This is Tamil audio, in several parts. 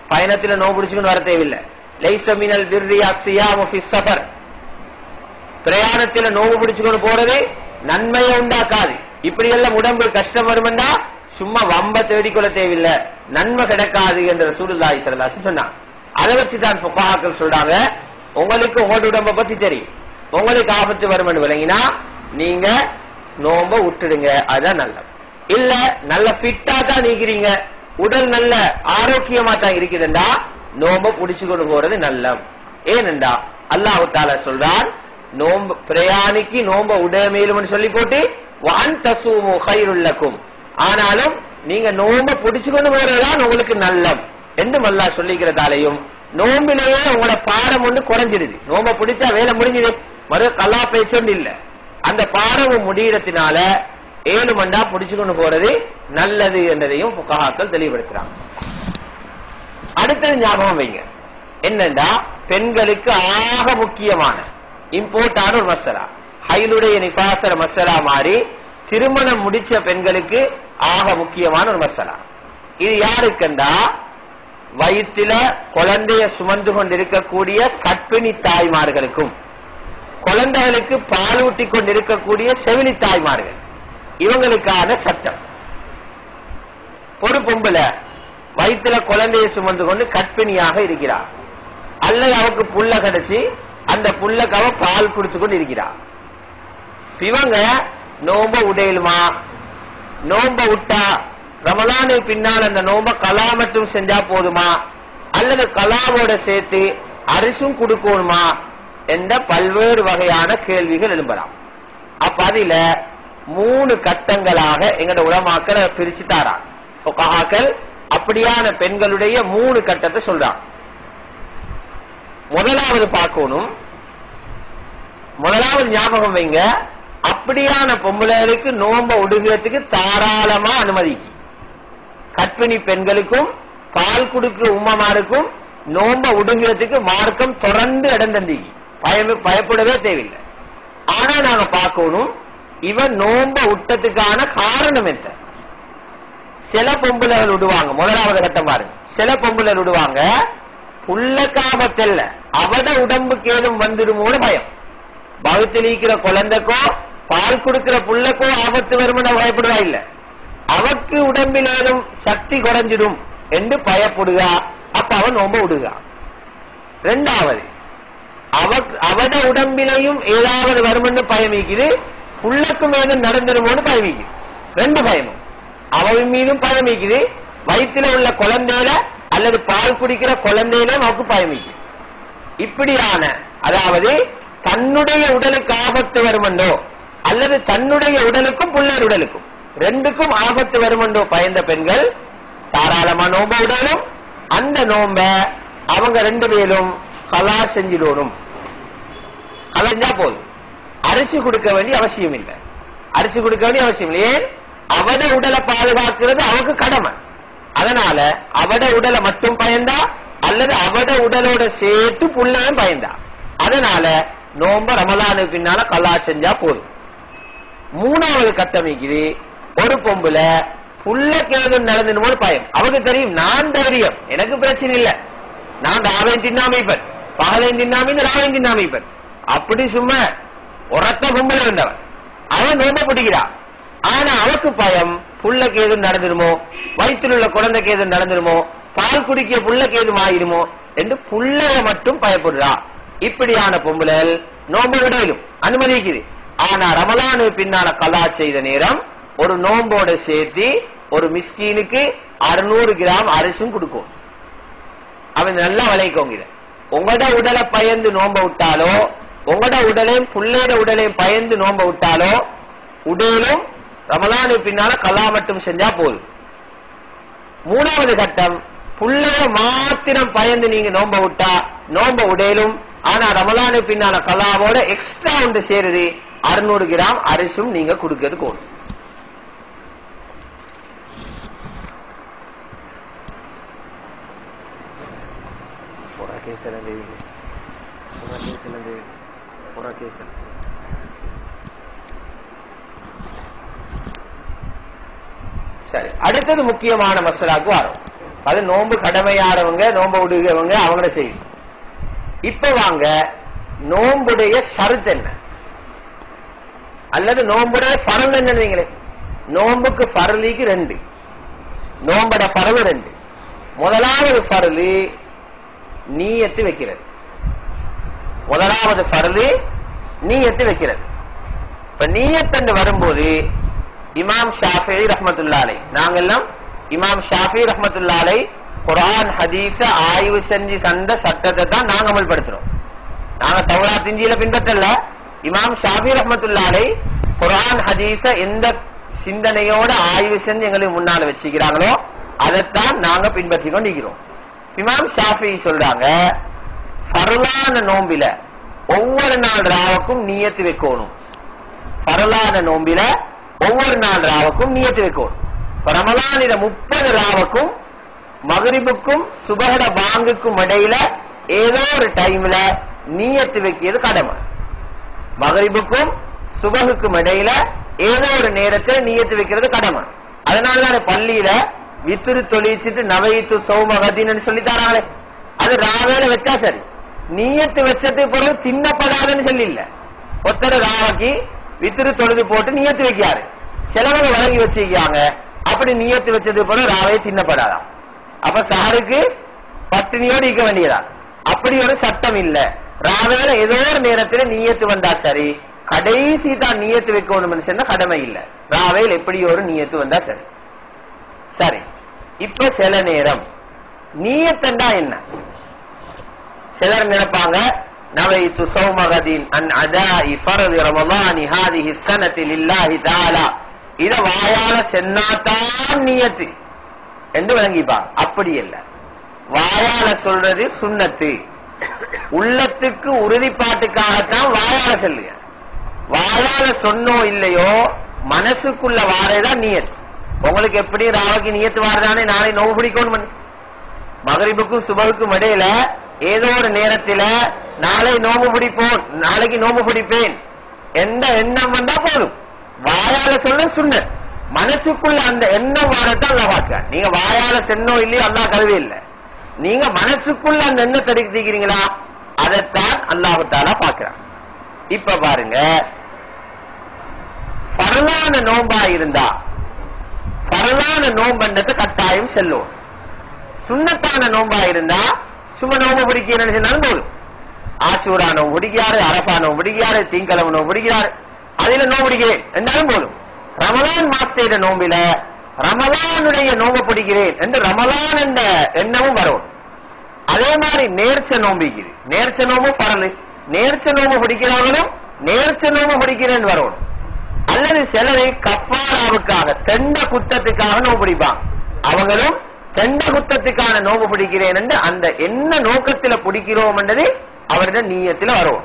பயணத்துல நோம்பு பிடிச்சுக்கொண்டு வர தேவையில்லை லைஸ மினல் பிர்ரி அஸ்ஸியாமு ஃபி ஸஃபர் பிரயாணத்துல நோவு பிடிச்சுக்கொண்டு போறது நன்மையை உண்டாக்காது இப்படி எல்லாம் உடம்பு கஷ்டம் வருமெண்டா சும்மா வம்ப தேடிக்கொள்ள தேவையில்லை நன்மை கிடைக்காது என்ற ரசூலுல்லாஹி ஸல்லல்லாஹு அலைஹி சொன்னாங்க அதை வச்சு தான் புகாக்கள் சொல்றாங்க உங்களுக்கு உங்களோட உடம்ப பத்தி தெரியும் உங்களுக்கு ஆபத்து வரும்னு விளங்கினா நீங்க நோம்ப விட்டுடுங்க அதுதான் நல்லது இல்ல நல்ல ஃபிட்டா தான் நீக்கிறீங்க உடல் நல்ல ஆரோக்கியமா தான் இருக்குதுண்டா நோம்ப புடிச்சு கொண்டு போறது நல்லம் ஏனென்றா அல்லாஹு தாலா சொல்றான் நோம்பு பிரயாணிக்கு நோம்ப உடமையிலும் சொல்லி போட்டு வான் தசூமு ஹைருல்லக்கும் ஆனாலும் நீங்க நோம்ப புடிச்சு கொண்டு போறதுதான் உங்களுக்கு நல்லம் என்று மல்லா சொல்லிக்கிறதாலையும் நோம்பிலேயே உங்களோட பாரம் ஒன்று குறைஞ்சிடுது நோம்ப பிடிச்சா வேலை முடிஞ்சுது மறு கல்லா பேச்சொண்டு இல்ல அந்த பாரமும் முடியறதுனால ஏழு மண்டா புடிச்சு கொண்டு போறது நல்லது என்றதையும் புகாக்கள் தெளிவுபடுத்துறாங்க அடுத்தது ஞாபகம் வைங்க என்னண்டா பெண்களுக்கு ஆக முக்கியமான இம்போர்ட்டான ஒரு மசலா ஹைலுடைய நிபாசர மசலா மாதிரி திருமணம் முடிச்ச பெண்களுக்கு ஆக முக்கியமான ஒரு மசலா இது யாருக்குண்டா வயிற்றில குழந்தைய சுமந்து கொண்டிருக்கக்கூடிய கற்பிணி தாய்மார்களுக்கும் குழந்தைகளுக்கு பாலூட்டி கொண்டிருக்கக்கூடிய செவிலி தாய்மார்கள் இவங்களுக்கான சட்டம் ஒரு பொம்பளை வயிற்றுல குழந்தையை சுமந்து கொண்டு கற்பிணியாக இருக்கிறார் அல்லது அவருக்கு புள்ள கிடைச்சி அந்த புள்ளக்கு அவ பால் கொடுத்து கொண்டு இருக்கிறார் இவங்க நோம்ப உடையலுமா நோம்ப விட்டா ரமலானு பின்னால் அந்த நோம்ப கலா மட்டும் செஞ்சா போதுமா அல்லது கலாவோட சேர்த்து அரிசும் கொடுக்கணுமா என்ற பல்வேறு வகையான கேள்விகள் எழும்பலாம் அப்ப அதுல மூணு கட்டங்களாக எங்கட உலமாக்களை பிரிச்சு தாராங்க ஃபுகஹாக்கள் அப்படியான பெண்களுடைய மூணு கட்டத்தை சொல்றாங்க முதலாவது பார்க்கணும் முதலாவது ஞாபகம் வைங்க அப்படியான பொம்பளைகளுக்கு நோம்ப ஒடுங்கிறதுக்கு தாராளமா அனுமதிக்கு கற்பிணி பெண்களுக்கும் பால் கொடுக்க உம்மமாருக்கும் நோம்ப ஒடுங்கிறதுக்கு மார்க்கம் தொடர்ந்து இடம் தந்தி பயம் பயப்படவே தேவையில்லை ஆனா நாங்க பார்க்கணும் இவன் நோம்ப விட்டதுக்கான காரணம் என்ன சில பொம்பளைகள் விடுவாங்க முதலாவது கட்டம் பாருங்க சில பொம்பளைகள் விடுவாங்க புள்ள காபத்தல்ல அவட உடம்புக்கு ஏதும் வந்துடுமோன்னு பயம் பகுத்தில் இருக்கிற குழந்தைக்கோ பால் கொடுக்கிற புள்ளக்கோ ஆபத்து வரும்னு பயப்படுவா இல்ல அவக்கு உடம்பில் ஏதும் சக்தி குறைஞ்சிடும் என்று பயப்படுகா அப்ப அவன் நோம்ப விடுகா ரெண்டாவது அவ அவட உடம்பிலையும் ஏதாவது வரும்னு பயமிக்குது புள்ளக்கும் ஏதும் நடந்துருமோன்னு பயமிக்குது ரெண்டு பயமும் அவன் மீதும் பயமிக்குது வயிற்றுல உள்ள குழந்தையில அல்லது பால் குடிக்கிற குழந்தையில நமக்கு பயமிக்குது இப்படியான அதாவது தன்னுடைய உடலுக்கு ஆபத்து வருமண்டோ அல்லது தன்னுடைய உடலுக்கும் புள்ளர் உடலுக்கும் ரெண்டுக்கும் ஆபத்து வருமண்டோ பயந்த பெண்கள் தாராளமா நோம்ப உடலும் அந்த நோம்ப அவங்க ரெண்டு பேரும் கலா செஞ்சிடணும் கலஞ்சா போதும் அரிசி கொடுக்க வேண்டிய அவசியம் இல்லை அரிசி கொடுக்க வேண்டிய அவசியம் இல்லை ஏன் அவட உடலை பாதுகாக்கிறது அவக்கு கடமை அதனால அவட உடலை மட்டும் பயந்தா அல்லது அவட உடலோட சேர்த்து புள்ளையும் பயந்தா அதனால நோம்ப ரமலானு பின்னால கல்லா செஞ்சா போதும் மூணாவது கட்டமைக்குது ஒரு பொம்புல புள்ள கேதும் நடந்துடுமோன்னு பயம் அவங்க தெரியும் நான் தைரியம் எனக்கு பிரச்சனை இல்ல நான் ராவையும் தின்னாமைப்பன் பகலையும் தின்னாமின்னு ராவையும் தின்னாமைப்பன் அப்படி சும்மா உறக்க பொம்பளை இருந்தவன் அவன் நோம்ப பிடிக்கிறான் ஆனா அவக்கு பயம் புள்ளக்கு ஏதும் நடந்துருமோ வயிற்றில் உள்ள குழந்தைக்கு ஏதும் நடந்துருமோ பால் குடிக்க புள்ளக்கு ஏதும் ஆயிருமோ என்று புள்ளைய மட்டும் பயப்படுறா இப்படியான பொம்பளல் நோம்பு விடையிலும் அனுமதிக்குது ஆனா ரமலானு பின்னால கலா செய்த நேரம் ஒரு நோம்போட சேர்த்து ஒரு மிஸ்கீனுக்கு அறுநூறு கிராம் அரிசும் கொடுக்கும் அவன் நல்லா விளைக்கோங்க இத உங்களோட உடலை பயந்து நோம்ப விட்டாலோ உங்களோட உடலையும் புள்ளையோட உடலையும் பயந்து நோம்ப விட்டாலோ உடலும் ரமலானு பின்னால கலா மட்டும் செஞ்சா போதும் மூணாவது கட்டம் புள்ளைய மாத்திரம் பயந்து நீங்க நோம்ப விட்டா நோம்ப உடையலும் ஆனா ரமலானு பின்னால கலாவோட எக்ஸ்ட்ரா ஒன்று சேருது அறுநூறு கிராம் அரிசும் நீங்க கொடுக்கிறது கூடும் சரி அடுத்தது முக்கியமான மசலாக்கு வரும் அது நோன்பு கடமையாறவங்க நோன்பு விடுகிறவங்க அவங்கள செய்யும் இப்ப வாங்க நோன்புடைய ஷரத் என்ன அல்லது நோன்புடைய பரல் என்னன்னு நோன்புக்கு பரலிக்கு ரெண்டு நோம்பட பரவு ரெண்டு முதலாவது பரலு நீயத்து வைக்கிறது முதலாவது பரலு நீயத்து வைக்கிறது இப்ப நீயத்தண்டு வரும்போது இமாம் ஷாஃபி ரஹ்மத்துல்லாலை நாங்கெல்லாம் இமாம் ஷாஃபி ரஹ்மத்துல்லாலை குரான் ஹதீஸ ஆய்வு செஞ்சு தந்த சட்டத்தை தான் நாங்க அமல்படுத்துறோம் நாங்க தௌரா திஞ்சியில பின்பற்றல இமாம் ஷாஃபி ரஹ்மத்துல்லாலை குரான் ஹதீஸ எந்த சிந்தனையோட ஆய்வு செஞ்சு எங்களுக்கு முன்னால வச்சுக்கிறாங்களோ அதைத்தான் நாங்க பின்பற்றி கொண்டிருக்கிறோம் இமாம் ஷாஃபி சொல்றாங்க ஃபர்லான நோம்பில ஒவ்வொரு நாள் ராவுக்கும் நியத்து வைக்கணும் ஃபர்லான நோம்பில ஒவ்வொரு நாள் ராவுக்கும் நியத்து வைக்கணும் இப்ப ரமலானில முப்பது ராவுக்கும் மகரிபுக்கும் சுபகட பாங்குக்கும் இடையில ஏதோ ஒரு டைம்ல நீயத்து வைக்கிறது கடமை மகரிபுக்கும் சுபகுக்கும் இடையில ஏதோ ஒரு நேரத்தில் நீயத்து வைக்கிறது கடமை அதனால தான் பள்ளியில வித்துரு தொழிச்சிட்டு நவைத்து சௌமகதின்னு சொல்லி தராங்களே அது ராவேல வச்சா சரி நீயத்து வச்சதுக்கு பிறகு தின்னப்படாதுன்னு சொல்லி இல்ல ஒத்தர ராவைக்கு வித்துரு தொழுது போட்டு நீயத்து வைக்காரு சிலவங்க வழங்கி வச்சிருக்காங்க அப்படி நீயத்து வச்சதுக்கு பிறகு ராவே தின்னப்படாதாம் அப்ப சாருக்கு பட்டினியோடு இருக்க வேண்டியதா அப்படி ஒரு சட்டம் இல்ல ராவேல ஏதோ ஒரு நேரத்துல நீயத்து வந்தா சரி கடைசி தான் நீயத்து வைக்கணும்னு சொன்னா கடமை இல்ல ராவேல் எப்படி ஒரு நீயத்து வந்தா சரி சரி இப்ப சில நேரம் நீயத்தண்டா என்ன சிலர் நினைப்பாங்க நவைத்து சௌமகதீன் அன் அதாஇ ஃபர்து ரமலானி ஹாதிஹி ஸனதி லில்லாஹி தஆலா இத வாயால சென்னாதான் நியத்து என்று விளங்கிப்பாங்க அப்படி இல்ல வாயால சொல்றது சுண்ணத்து உள்ளத்துக்கு உறுதிப்பாட்டுக்காகத்தான் வாயால சொல்லுங்க வாயால சொன்னோம் இல்லையோ மனசுக்குள்ள வாரேதான் நியத் உங்களுக்கு எப்படி ராவைக்கு நியத்து வாரதானே நாளை நோவு பிடிக்கணும் மகரிபுக்கும் சுபகுக்கும் இடையில ஏதோ ஒரு நேரத்துல நாளை நோம்பு பிடிப்போம் நாளைக்கு நோம்பு பிடிப்பேன் எந்த எண்ணம் வந்தா போதும் வாயால சொல்ல சுண்ண மனசுக்குள்ள அந்த எண்ணம் வாரத்தான் அல்லா பார்க்க நீங்க வாயால சென்னோ இல்லையோ அல்லா கருவே இல்ல நீங்க மனசுக்குள்ள அந்த எண்ணத்தை எடுத்துக்கிறீங்களா அதைத்தான் அல்லாஹு தாலா பாக்குறான் இப்ப பாருங்க பரலான நோம்பா இருந்தா பரலான நோம்பண்டத்தை கட்டாயம் செல்லும் சுண்ணத்தான நோம்பா இருந்தா சும்மா நோம்பு பிடிக்கிறேன்னு சொன்னாலும் போதும் ஆசூரா நோம்பு பிடிக்கிறாரு அரபா நோம்பு பிடிக்கிறாரு திங்கிழமை நோம்பு பிடிக்கிறாரு அதுல நோம்பு பிடிக்கிறேன் என்றாலும் போதும் ரமலான் மாஸ்டேட நோம்பில ரமலானுடைய நோம்பு பிடிக்கிறேன் என்று ரமலான் என்ற எண்ணமும் வரும் அதே மாதிரி நேர்ச்ச நோம்பிக்குது நேர்ச்ச நோம்பு பரலு நேர்ச்ச நோம்பு பிடிக்கிறவங்களும் நேர்ச்ச நோம்பு பிடிக்கிறேன்னு வரணும் அல்லது சிலரை கஃபாராவுக்காக தெண்ட குத்தத்துக்காக நோம்பு பிடிப்பாங்க அவங்களும் தெண்ட குத்தத்துக்கான நோம்பு பிடிக்கிறேன் என்று அந்த என்ன நோக்கத்துல பிடிக்கிறோம் என்றது அவருடைய நீயத்துல வரும்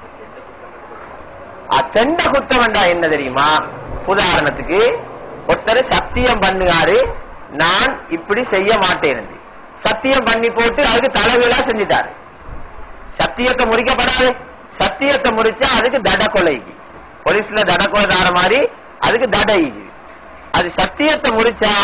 தெண்ட குத்தம் என்றா என்ன தெரியுமா உதாரணத்துக்கு ஒருத்தர் சத்தியம் பண்ணுகாரு நான் இப்படி செய்ய மாட்டேன் என்று. சத்தியம் பண்ணி போட்டு அதுக்கு தலைவீழா செஞ்சிட்டாரு சத்தியத்தை முறிக்கப்படாது சத்தியத்தை முறிச்சா அதுக்கு தட கொலைக்கு போலீஸ்ல தட கொலை தார மாதிரி அதுக்கு தடை இது அது சத்தியத்தை முறிச்சா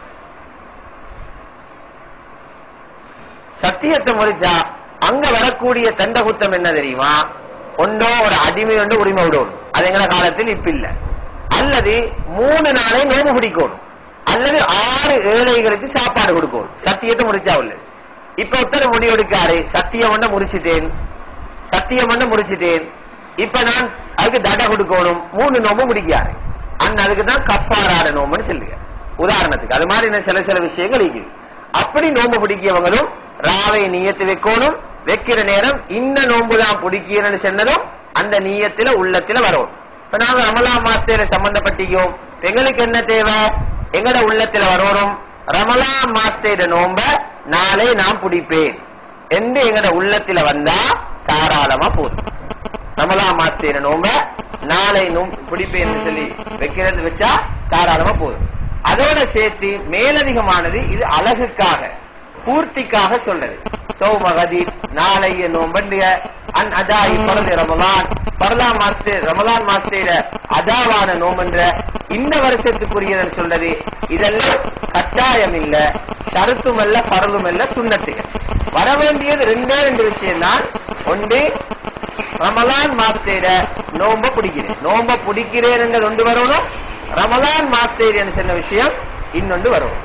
சத்தியத்தை முறிச்சா அங்க வரக்கூடிய தண்ட குத்தம் என்ன தெரியுமா ஒன்றோ ஒரு அடிமை ஒன்று உரிமை விடணும் அது எங்கட காலத்தில் இப்ப இல்ல அல்லது மூணு நாளை நோம்பு பிடிக்கணும் அல்லது ஆறு ஏழைகளுக்கு சாப்பாடு கொடுக்கணும் சத்தியத்தை முறிச்சா உள்ளது இப்ப ஒருத்தர் முடிவெடுக்காரு சத்தியம் ஒண்ண முறிச்சிட்டேன் சத்தியம் ஒண்ண முறிச்சிட்டேன் இப்ப நான் அதுக்கு தடை கொடுக்கணும் மூணு நோம்பு முடிக்காரு அண்ணன் அதுக்கு தான் கஃபாராட நோம்புன்னு சொல்லுங்க உதாரணத்துக்கு அது மாதிரி இன்னும் சில சில விஷயங்கள் இருக்குது அப்படி நோம்பு பிடிக்கிறவங்களும் ராவை நீயத்து வைக்கணும் வைக்கிற நேரம் இந்த நோம்பு தான் பிடிக்கிறேன்னு சொன்னதும் அந்த நீயத்துல உள்ளத்துல வரும் இப்ப நாங்க ரமலான் மாசத்துல சம்பந்தப்பட்டிக்கோம் எங்களுக்கு என்ன தேவை எங்கட உள்ளத்துல வரணும் ரமலான் மாசத்தோட நோம்ப நாளை நான் பிடிப்பேன் என்று எங்கட உள்ளத்துல வந்தா தாராளமா போதும் ரமலான் மாசத்தோட நோம்ப நாளை நோம் பிடிப்பேன் சொல்லி வைக்கிறது வச்சா தாராளமா போதும் அதோட சேர்த்து மேலதிகமானது இது அழகுக்காக பூர்த்திக்காக சொல்றது சௌமகதி நாளைய நோம்பண்டிய அன் அதாயி பரது ரமலான் பரலாம் மாஸ்டர் ரமலான் மாஸ்டர் அதாவான நோம்பன்ற இந்த வருஷத்துக்குரியதுன்னு சொல்றது இதெல்லாம் கட்டாயம் இல்ல ஷருத்தும் அல்ல பரலும் அல்ல சுண்ணத்து வர வேண்டியது ரெண்டே ரெண்டு விஷயம் தான் ஒன்று ரமலான் மாசேர நோம்ப பிடிக்கிறேன் நோம்ப பிடிக்கிறேன் ஒன்று வரணும் ரமலான் மாசேர் சொன்ன விஷயம் இன்னொன்று வரும்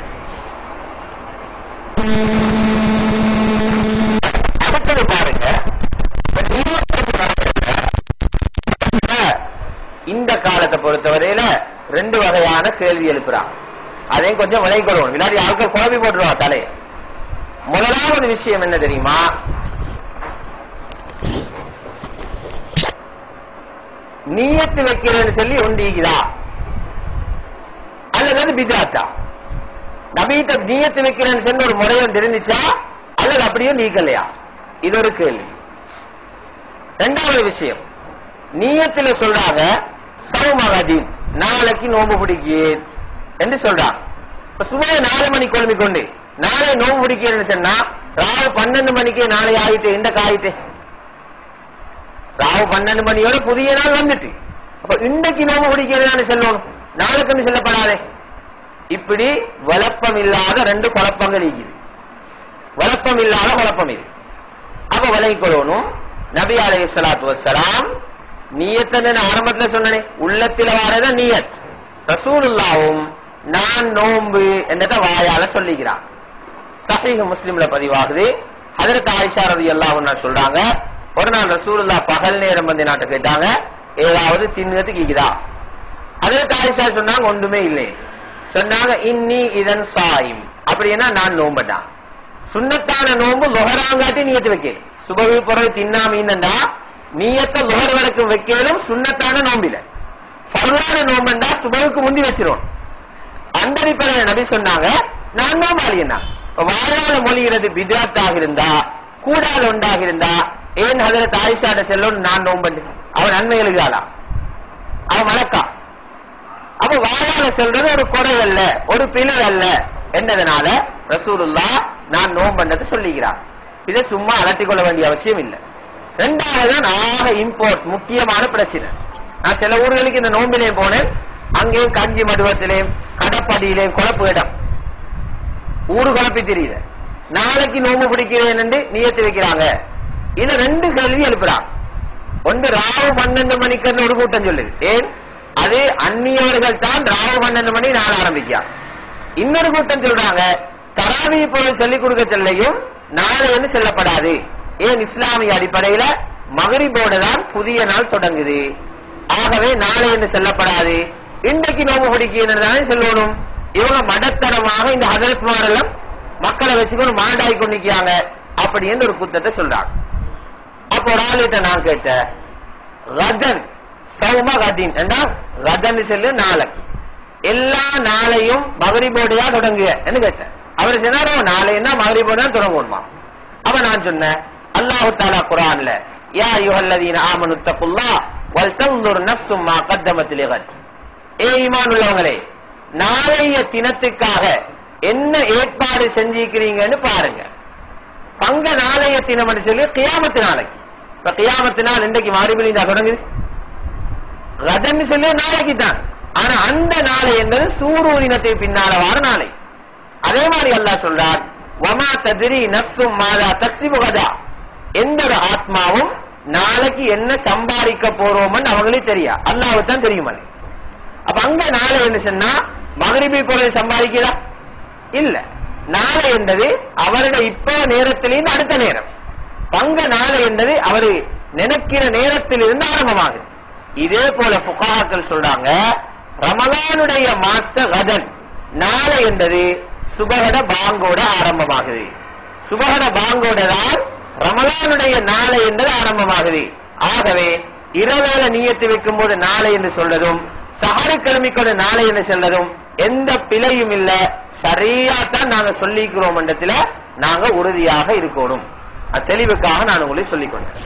அடுத்தது பாருங்க இப்ப நீயத்து நடக்குதுல்ல, இந்த காலத்தை பொறுத்தவரையில ரெண்டு வகையான கேள்வி எழுப்புறான் அதையும் கொஞ்சம் விளைக்கொள்ளணும் இல்லாட்டி ஆட்கள் குழம்பி போட்டுருவாங்க தலையை முதலாவது விஷயம் என்ன தெரியுமா நீயத்து வைக்கிறேன்னு சொல்லி ஒண்டிக்குதா அல்லது அது பிதாத்தா நபீட்ட நீயத்து வைக்கிறேன்னு சொல்லி ஒரு முறையும் தெரிஞ்சிச்சா அல்லது அப்படியே நீக்கலையா இது ஒரு கேள்வி ரெண்டாவது விஷயம் நீயத்துல சொல்றாங்க சௌமகதீன் நாளைக்கு நோம்பு பிடிக்கிறேன் என்று சொல்றாங்க இப்ப சும்மா நாலு மணி குழம்பி கொண்டு நாளை நோம்பு பிடிக்கிறேன்னு சொன்னா ராவு பன்னெண்டு மணிக்கே நாளை ஆயிட்டு இந்த காயிட்டு ராவு பன்னெண்டு மணியோட புதிய நாள் வந்துட்டு அப்ப இன்றைக்கு நோம்பு பிடிக்கிறதான்னு சொல்லணும் நாளுக்குன்னு சொல்லப்படாதே இப்படி வழப்பம் இல்லாத ரெண்டு குழப்பங்கள் இருக்குது வழப்பம் இல்லாத குழப்பம் இது அப்ப விலகிக் கொள்ளணும் நபி அலைஹி ஸலாத்து வஸ்ஸலாம் நியத்தன்னு நான் ஆரம்பத்துல சொன்னனே உள்ளத்தில வாரத நியத் ரசூலுல்லாவும் நான் நோன்பு என்றத வாயால சொல்லிக்கிறான் சஹீஹ் முஸ்லிம்ல பதிவாகுது ஹதரத் ஆயிஷா ரலியல்லாஹு அன்ஹா சொல்றாங்க ஒரு நாள் ரசூலுல்லாஹ் பகல் நேரம் வந்து நாட்ட கேட்டாங்க ஏதாவது தின்னுறதுக்கு இருக்குதா ஹதரத் ஆயிஷா சொன்னாங்க ஒன்றுமே இல்லை சொன்னாங்க இன்னி இதன் சாயும் அப்படின்னா நான் நோம்பட்டான் சுண்ணத்தான நோம்பு லொஹராங்காட்டி நீயத்து வைக்க சுபவி பிறகு தின்னாமீன்டா நீயத்த லொஹர் வரைக்கும் வைக்கலும் சுண்ணத்தான நோம்பில பருவான நோம்பண்டா சுபவுக்கு முந்தி வச்சிரும் அந்த அடிப்படையில் நபி சொன்னாங்க நான் நோம்பாளி என்ன வாயால மொழிகிறது பிதாத்தாக இருந்தா கூடால உண்டாக இருந்தா ஏன் ஹதரத் ஆயிஷாட செல்லும் நான் நோம்பண்டு அவன் நன்மை எழுதாளா அவன் மலக்கா அப்ப வாயால சொல்றது ஒரு குறை அல்ல ஒரு பிழை அல்ல என்னதுனால ரசூலுல்லா நான் நோம்பண்டத்தை சொல்லிக்கிறார் இதை சும்மா அலட்டிக் கொள்ள வேண்டிய அவசியம் இல்லை ரெண்டாவது ஆக இம்போர்ட் முக்கியமான பிரச்சனை நான் சில ஊர்களுக்கு இந்த நோம்பிலையும் போனேன் அங்கேயும் கஞ்சி மடுவத்திலேயும் கடப்படியிலேயும் குழப்பு இடம் ஊரு குழப்பி தெரியுது நாளைக்கு நோம்பு பிடிக்கிறேன் என்று நியத்து வைக்கிறாங்க இதுல ரெண்டு கேள்வி எழுப்புறாங்க ஒன்று ராவு பன்னெண்டு மணிக்கு ஒரு கூட்டம் சொல்லுது ஏன் அது அந்நியவர்கள் தான் ராவு பன்னெண்டு மணி நாள் ஆரம்பிக்கிறாங்க இன்னொரு கூட்டம் சொல்றாங்க தராவி பொருள் சொல்லிக் கொடுக்க செல்லையும் நாளை என்று செல்லப்படாது ஏன் இஸ்லாமிய அடிப்படையில மகரிபோடு தான் புதிய நாள் தொடங்குது ஆகவே நாளை என்று செல்லப்படாது இன்றைக்கு நோம்பு பிடிக்கிறது தானே சொல்லணும் இவங்க மடத்தனமாக இந்த ஹதரத்மாரெல்லாம் மக்களை வச்சுக்கொண்டு மாண்டாய் கொண்டிருக்காங்க அப்படின்னு ஒரு குத்தத்தை சொல்றாங்க அப்போ ஒரு ஆளுகிட்ட நான் கேட்டேன் ரதன் சௌம கதீன் என்ன ரதன் சொல்லு நாளைக்கு எல்லா நாளையும் மகரிபோடையா தொடங்குக என்று கேட்டேன் அவர் சொன்னாரோ நாளைன்னா மகரிபோடா தொடங்குமா அப்ப நான் சொன்னேன் அல்லாஹு தாலா குரான்ல யா யுஹல்லதீன ஆமனு தக்குல்லா வல் தன்துர் நஃப்சும் மா கத்தமத் லிகத் ஏ ஈமான் உள்ளவங்களே நாளைய தினத்துக்காக என்ன ஏற்பாடு செஞ்சிருக்கிறீங்கன்னு பாருங்க பங்க நாளைய தினம் சொல்லி கியாமத்து நாளைக்கு இப்ப கியாமத்து நாள் இன்றைக்கு மாறிபிலி தொடங்குது ரதன்னு சொல்லி நாளைக்கு தான் ஆனா அந்த நாளை என்பது சூரூரினத்தை பின்னால வார நாளை அதே மாதிரி அல்லாஹ் சொல்றார் வமா ததிரி நப்சும் மாதா தக்சிபு கதா எந்த ஒரு ஆத்மாவும் நாளைக்கு என்ன சம்பாதிக்க போறோம்னு அவங்களுக்கு தெரியா அல்லாவுக்கு தான் தெரியும் அது அப்ப அங்க நாளை என்ன சொன்னா மகரிபி பொருளை சம்பாதிக்கிறா இல்ல நாளை என்பது அவருடைய இப்ப நேரத்திலிருந்து அடுத்த நேரம் பங்க நாளை என்பது அவரு நினைக்கிற நேரத்தில் இருந்து ஆரம்பமாகுது இதே போல புகாக்கள் சொல்றாங்க ரமலானுடைய மாஸ்த கதன் நாளை என்பது சுபகட பாங்கோட ஆரம்பமாகுது சுபகட பாங்கோட தான் ரமலானுடைய நாளை என்பது ஆரம்பமாகுது ஆகவே இரவேல நீயத்து வைக்கும் போது நாளை என்று சொல்றதும் சஹரு கிழமைக்கோட நாளை என்று சொல்றதும் எந்த பிழையும் இல்ல சரியாத்தான் நாங்க சொல்லிக்கிறோம் இடத்துல நாங்க உறுதியாக இருக்கணும் அது தெளிவுக்காக நான் உங்களுக்கு சொல்லிக் கொண்டேன்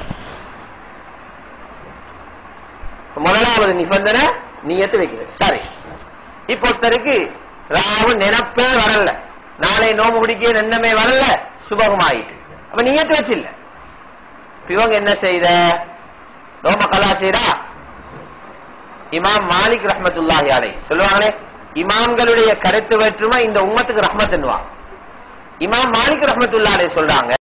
முதலாவது நிபந்தனை நீயத்து வைக்கிறது சரி இப்போ ஒருத்தருக்கு ராவு நினைப்பே வரல நாளை நோம்பு பிடிக்க எண்ணமே வரல சுபகமாயிட்டு அப்ப நீயத்து வச்சில்ல இப்ப இவங்க என்ன செய்த நோம கலா செய்தா இமாம் மாலிக் ரஹ்மத்துல்லாஹி அலை சொல்லுவாங்களே இமாம்களுடைய கருத்து வேற்றுமை இந்த உம்மத்துக்கு ரஹ்மத்துன்னுவா இமாம் மாலிக் ரஹமத்துல்லாலே சொல்றாங்க